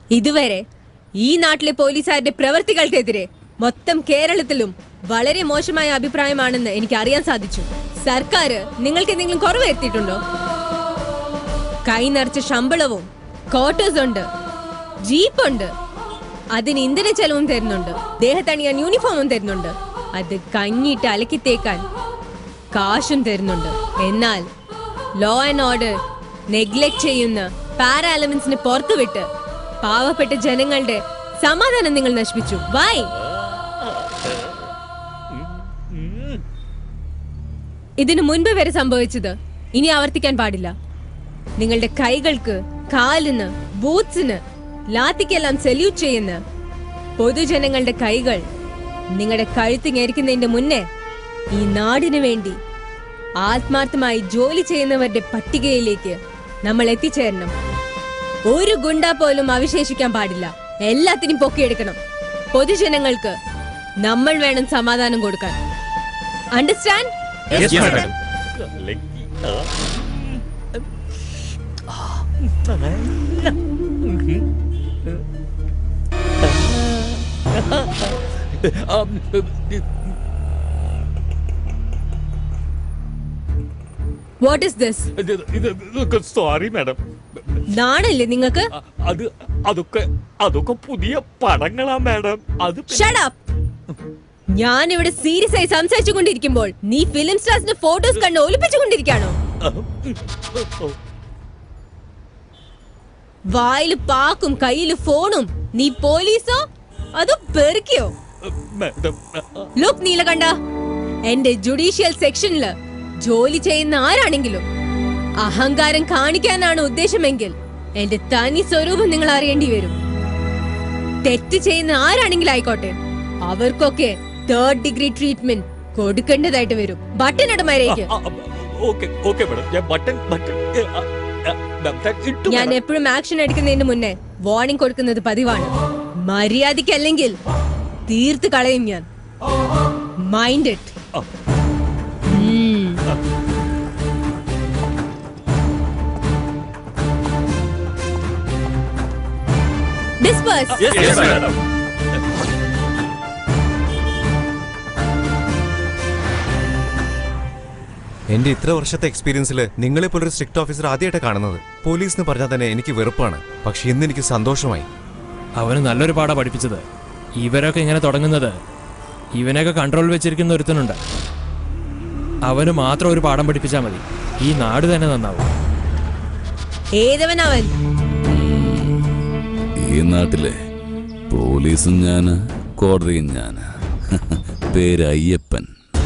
ഇതുവരെ ഈ നാട്ടിലെ പോലീസുകാരുടെ പ്രവർത്തികൾക്കെതിരെ മൊത്തം കേരളത്തിലും വളരെ മോശമായ അഭിപ്രായമാണെന്ന് എനിക്ക് അറിയാൻ സാധിച്ചു സർക്കാർ നിങ്ങൾക്ക് എന്തെങ്കിലും കുറവ് വരുത്തിയിട്ടുണ്ടോ കൈ നിറച്ച ശമ്പളവും ക്വാർട്ടേഴ്സ് ഉണ്ട് ജീപ്പ് ഉണ്ട് അതിന് ഇന്ധന ചെലവും തരുന്നുണ്ട് ദേഹത്തണിയാൻ യൂണിഫോമും തരുന്നുണ്ട് അത് കഞ്ഞിട്ട് അലക്കി തേക്കാൻ കാശും തരുന്നുണ്ട് എന്നാൽ ലോ ആൻഡ് ഓർഡർ നെഗ്ലക്ട് ചെയ്യുന്ന പാരാ എലമെന്റ്സിനെ പുറത്തുവിട്ട് പാവപ്പെട്ട ജനങ്ങളുടെ സമാധാനം നിങ്ങൾ നശിപ്പിച്ചു വൈ ഇതിനു മുൻപ് വരെ സംഭവിച്ചത് ഇനി ആവർത്തിക്കാൻ പാടില്ല നിങ്ങളുടെ കൈകൾക്ക് കാലിന് ബൂട്ട്സിന് ലാത്തിക്കെല്ലാം സല്യൂട്ട് ചെയ്യുന്ന പൊതുജനങ്ങളുടെ കൈകൾ നിങ്ങളുടെ കഴുത്ത് ഞെരിക്കുന്നതിന്റെ മുന്നേ ഈ നാടിനു വേണ്ടി ആത്മാർത്ഥമായി ജോലി ചെയ്യുന്നവരുടെ പട്ടികയിലേക്ക് നമ്മൾ എത്തിച്ചേരണം ഒരു ഗുണ്ട പോലും അവശേഷിക്കാൻ പാടില്ല എല്ലാത്തിനും പൊക്കിയെടുക്കണം പൊതുജനങ്ങൾക്ക് നമ്മൾ വേണം സമാധാനം കൊടുക്കാൻ understand what is this sorry madam നാണല്ലേ നിങ്ങൾക്ക് അത് അതൊക്കെ അതൊക്കെ പുതിയ പടങ്ങളാ മാഡം അത് പിന്നെ- Shut up! ഞാൻ ഇവിടെ സീരിയസ് ആയി സംസാരിച്ചു കൊണ്ടിരിക്കുമ്പോൾ നീ ഫിലിം സ്റ്റാർസിന്റെ ഫോട്ടോസ് കണ്ട് ഒലിപ്പിച്ചുകൊണ്ടിരിക്കാണോ വായില് പാക്കും കയ്യില് ഫോണും നീ പോലീസോ അതോ പെറുക്കിയോ മാഡം ലുക്ക് നീലകണ്ഠ എന്റെ ജുഡീഷ്യൽ സെക്ഷനില് ജോലി ചെയ്യുന്ന ആരാണെങ്കിലും അഹങ്കാരം കാണിക്കാനാണ് ഉദ്ദേശമെങ്കിൽ എന്റെ തനി സ്വരൂപം നിങ്ങൾ അറിയേണ്ടി വരും തെറ്റ് ചെയ്യുന്ന ആരാണെങ്കിലും ആയിക്കോട്ടെ അവർക്കൊക്കെ തേർഡ് ഡിഗ്രി ട്രീറ്റ്മെന്റ് കൊടുക്കേണ്ടതായിട്ട് വരും ബട്ടൺ ഇടമാരേക്ക് ഓക്കെ ഓക്കെ മാഡം ഞാൻ ബട്ടൺ ബട്ടൺ ഏ, ആ, ആ, ബട്ടൺ ഇട്ടു ഞാൻ madam. എപ്പോഴും ആക്ഷൻ എടുക്കുന്നതിന് മുന്നേ വാർണിംഗ് കൊടുക്കുന്നത് പതിവാണ് മര്യാദയ്ക്കല്ലെങ്കിൽ തീർത്ത് കളയും ഞാൻ മൈൻഡ് ഇറ്റ് ആ. Disperse Yes, madam. എന്റെ ഇത്ര വർഷത്തെ എക്സ്പീരിയൻസിൽ നിങ്ങളെ പോലൊരു സ്ട്രിക്ട് ഓഫീസർ ആദ്യമായിട്ട് കാണുന്നത് പോലീസ് എന്ന് പറഞ്ഞാൽ തന്നെ എനിക്ക് വെറുപ്പാണ് പക്ഷെ ഇന്ന് എനിക്ക് സന്തോഷമായി അവന് നല്ലൊരു പാടാ പഠിപ്പിച്ചത് ഇവരൊക്കെ ഇങ്ങനെ തുടങ്ങുന്നത് ഇവനെയൊക്കെ കൺട്രോൾ വെച്ചിരിക്കുന്ന ഒരുത്തനുണ്ട് അവന് മാത്രം ഒരു പാഠം പഠിപ്പിച്ചാൽ മതി ഈ നാട് തന്നെ നന്നാവും ഏതവനവൻ ഈ നാട്ടിലെ പോലീസും ഞാന് കോടതിയും ഞാന് പേര് അയ്യപ്പൻ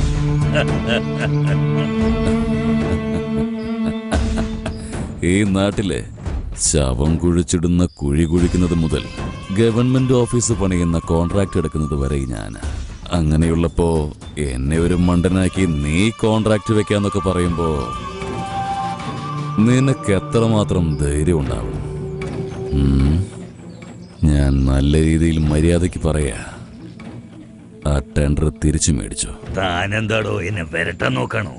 ഈ നാട്ടിലെ ശവം കുഴിച്ചിടുന്ന കുഴി കുഴിക്കുന്നത് മുതൽ ഗവൺമെന്റ് ഓഫീസ് പണിയുന്ന കോൺട്രാക്ട് എടുക്കുന്നത് വരെ ഞാൻ അങ്ങനെയുള്ളപ്പോ എന്നെ ഒരു മണ്ടനാക്കി നീ കോൺട്രാക്ട് വെക്കാന്നൊക്കെ പറയുമ്പോ നിനക്ക് എത്രമാത്രം ധൈര്യം ഉണ്ടാവും ഉം. ഞാൻ നല്ല രീതിയിൽ മര്യാദയ്ക്ക് പറയാ ആ ടെൻഡർ തിരിച്ചു മേടിച്ചു താനെന്താടോ എന്നെ വരട്ടാൻ നോക്കാണോ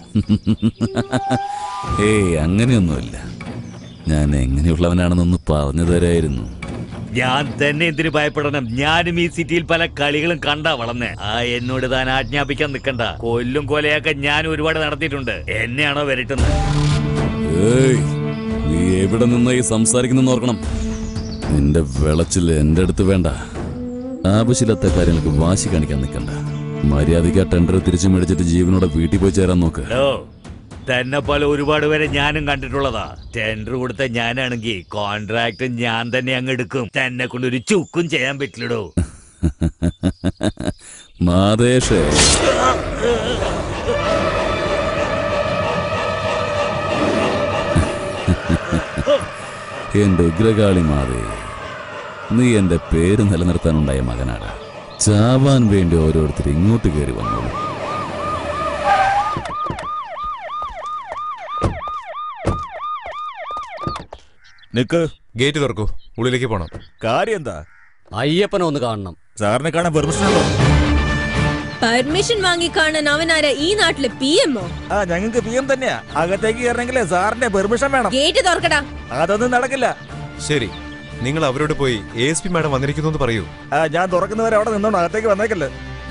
ഏയ് അങ്ങനെയൊന്നുമില്ല ഞാൻ എങ്ങനെയുള്ളവനാണെന്നൊന്ന് പറഞ്ഞു തരായിരുന്നു ഞാൻ തന്നെ എന്തിനു ഭയപ്പെടണം ഞാനും ഈ സിറ്റിയിൽ പല കളികളും കണ്ടാ വളർന്നേ ആ എന്നോട് താൻ ആജ്ഞാപിക്കാൻ നിൽക്കണ്ട കൊല്ലും കൊലയൊക്കെ ഞാൻ ഒരുപാട് നടത്തിയിട്ടുണ്ട് എന്നെയാണോ വരട്ടുന്നത് ഏയ് നീ എവിടെ നിന്നായി സംസാരിക്കുന്നെന്ന് ഓർക്കണം നിന്റെ വിളച്ചിൽ എന്റെ അടുത്ത് വേണ്ട ആവശ്യമില്ലാത്ത കാര്യങ്ങൾക്ക് വാശി കാണിക്കാൻ നിൽക്കണ്ട മര്യാദയ്ക്ക് ആ ടെൻഡർ തിരിച്ചു മേടിച്ചിട്ട് ജീവനോടെ വീട്ടിൽ പോയി ചേരാൻ നോക്ക് ഹലോ തന്നെ പോലെ ഒരുപാട് പേരെ ഞാനും കണ്ടിട്ടുള്ളതാ ടെൻഡർ കൊടുത്ത ഞാനാണെങ്കിൽ കോൺട്രാക്ട് ഞാൻ തന്നെ അങ്ങ് എടുക്കും തന്നെ കൊണ്ട് ഒരു ചുക്കും ചെയ്യാൻ പറ്റില്ലടോ മാതേഷേ എന്റെ ഉഗ്രകാളി മാതേ നീ എന്റെ പേര് നിലനിർത്താനുണ്ടായ മകനാണ് ചാവാൻ വേണ്ടി ഓരോരുത്തർ ഇങ്ങോട്ട് കയറി വന്നോളൂ നിക്ക് ഗേറ്റ് തുറക്കൂ ഉള്ളിലേക്ക് പോണം കാര്യം എന്താ അയ്യപ്പനെ ഒന്ന് കാണണം സാറിനെ കാണാൻ പെർമിഷൻ ഉണ്ടോ പെർമിഷൻ വാങ്ങി കാണാൻ അവനാരാ ഈ നാട്ടിലെ പി എമ്മോ ആ ഞങ്ങൾക്ക് പി എം തന്നെയാ അകത്തേക്ക് കയറണമെങ്കിലേ സാറിന്റെ പെർമിഷൻ വേണം ഗേറ്റ് തുറക്കടാ അതൊന്നും നടക്കില്ല ശരി നിങ്ങൾ അവരോട് പോയി എ എസ് പി മാഡം വന്നിരിക്കുന്നു എന്ന് പറയൂ ആ, ഞാൻ തുറക്കുന്നവരെ അവിടെ നിന്നോണ്ട് അകത്തേക്ക് വന്നേക്കല്ലേ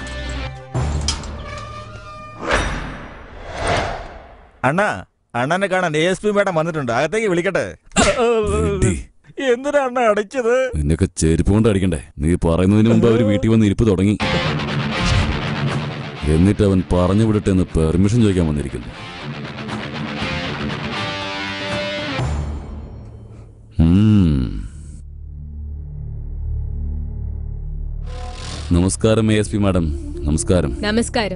അണ്ണാ അണ്ണനെ കാണാൻ എ എസ് പി മേഡം വന്നിട്ടുണ്ട് അകത്തേക്ക് വിളിക്കട്ടെ വിട്ടി. എന്തിനാ അണ്ണ അടയ്ച്ചത് നിന്നൊക്കെ ചെരുപ്പ് കൊണ്ട് അടിക്കണ്ടേ നീ പറയുന്നതിന് മുമ്പ് അവർ വീട്ടിൽ വന്ന് ഇരിപ്പ് തുടങ്ങി എന്നിട്ട് അവൻ പറഞ്ഞു വിടട്ടെ എന്ന് പെർമിഷൻ ചോദിക്കാൻ വന്നിരിക്കുന്നു ഉം. നമസ്കാരം എ എസ് പി മാഡം നമസ്കാരം നമസ്കാരം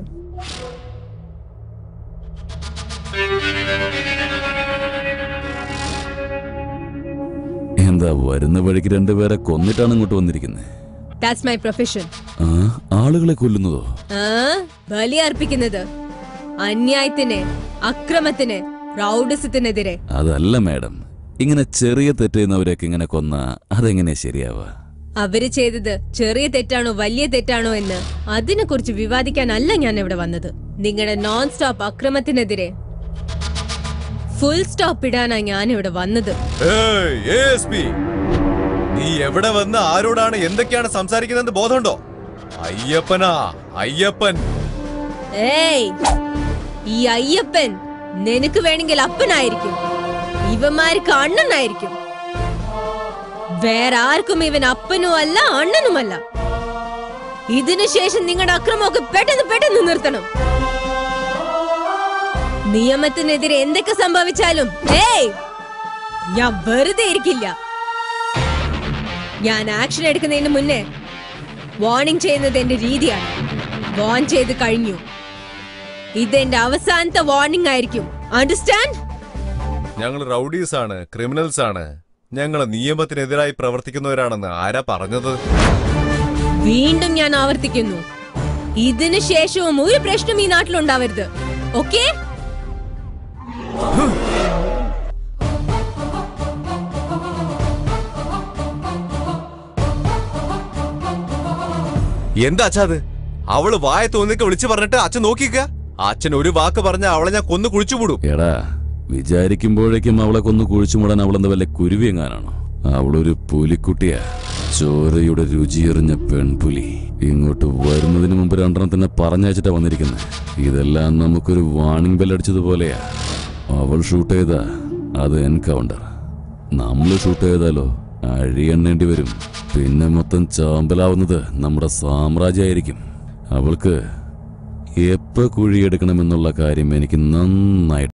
എന്താ വരുന്ന വഴിക്ക് രണ്ടുപേരെ കൊന്നിട്ടാണ് ഇങ്ങോട്ട് വന്നിരിക്കുന്നത് ദാറ്റ്സ് മൈ പ്രൊഫഷൻ ആ ആളുകളെ കൊല്ലുന്നതോ ആ ബലി അർപ്പിക്കുന്നത് അന്യായത്തിന് അക്രമത്തിന് റൗഡസത്തിനെതിരെ അതല്ല മാഡം ഇങ്ങനെ ചെറിയ തെറ്റുന്നവരെയൊക്കെ ഇങ്ങനെ കൊന്ന അതെങ്ങനെയാ ശരിയാവുക അവര് ചെയ്തത് ചെറിയ തെറ്റാണോ വലിയ തെറ്റാണോ എന്ന് അതിനെ കുറിച്ച് വിവാദിക്കാനല്ല ഞാൻ ഇവിടെ വന്നത് നിങ്ങളുടെ നോൺ സ്റ്റോപ്പ് അക്രമത്തിനെതിരെ ഫുൾ സ്റ്റോപ്പ് ഇടാനാ ഞാൻ ഇവിടെ വന്നത് നീ എവിടെ വന്ന് ആരോടാണ് എന്തൊക്കെയാണ് സംസാരിക്കുന്നത് ബോധമുണ്ടോ അയ്യപ്പനാ അയ്യപ്പൻ ഏയ് ഈ അയ്യപ്പൻ നിനക്ക് വേണമെങ്കിൽ അപ്പനായിരിക്കും ഇവന്മാർക്ക് അണ്ണനായിരിക്കും വേറെ ആർക്കും ഇവൻ അപ്പനും അല്ല അണ്ണനുമല്ല ഇതിനു ശേഷം നിങ്ങളുടെ അക്രമമൊക്കെ പെട്ടെന്ന് പെട്ടെന്ന് നിർത്തണം നിയമത്തിനെതിരെ എന്തൊക്കെ സംഭവിച്ചാലും ഏയ് ഞാൻ വെറുതെ ഇരിക്കില്ല ഞാൻ ആക്ഷൻ എടുക്കുന്നതിന് മുന്നേ വാർണിംഗ് ചെയ്യുന്നത് എന്റെ രീതിയാണ് വാൺ ചെയ്ത് കഴിഞ്ഞു ഇതെന്റെ അവസാനത്തെ വാർണിംഗ് ആയിരിക്കും അണ്ടർസ്റ്റാൻഡ് ഞങ്ങൾ റൗഡീസ് ആണ് ക്രിമിനൽസ് ആണ് ഞങ്ങൾ നിയമത്തിനെതിരായി പ്രവർത്തിക്കുന്നവരാണെന്ന് ആരാ പറഞ്ഞത് വീണ്ടും ഞാൻ ആവർത്തിക്കുന്നു ഇതിനു ശേഷവും ഒരു പ്രശ്നം ഈ നാട്ടിലുണ്ടാവരുത് ഓക്കേ എന്താ അച്ഛാ അത് അവള് വായ തോന്നിക്ക വിളിച്ചു പറഞ്ഞിട്ട് അച്ഛൻ നോക്കിക്ക അച്ഛൻ ഒരു വാക്ക് പറഞ്ഞ അവളെ ഞാൻ കൊന്നു കുഴിച്ചുകൂടും എടാ വിചാരിക്കുമ്പോഴേക്കും അവളെ കൊന്നു കുഴിച്ചുമുടാൻ അവളെന്താ വല്ല കുരുവി എങ്ങാനാണോ അവളൊരു പുലിക്കുട്ടിയാ ചോരയുടെ രുചിയെറിഞ്ഞ പെൺപുലി ഇങ്ങോട്ട് വരുന്നതിന് മുമ്പ് രണ്ടെണ്ണം തന്നെ പറഞ്ഞയച്ചിട്ടാ വന്നിരിക്കുന്നത് ഇതെല്ലാം നമുക്കൊരു വാണിംഗ് ബെല്ലടിച്ചതുപോലെയാ അവൾ ഷൂട്ട് ചെയ്ത അത് എൻകൗണ്ടർ നമ്മൾ ഷൂട്ട് ചെയ്താലോ അഴിയെണ്ണേണ്ടി വരും പിന്നെ മൊത്തം ചാമ്പലാവുന്നത് നമ്മുടെ സാമ്രാജ്യമായിരിക്കും അവൾക്ക് എപ്പോ കുഴിയെടുക്കണമെന്നുള്ള കാര്യം എനിക്ക് നന്നായിട്ട്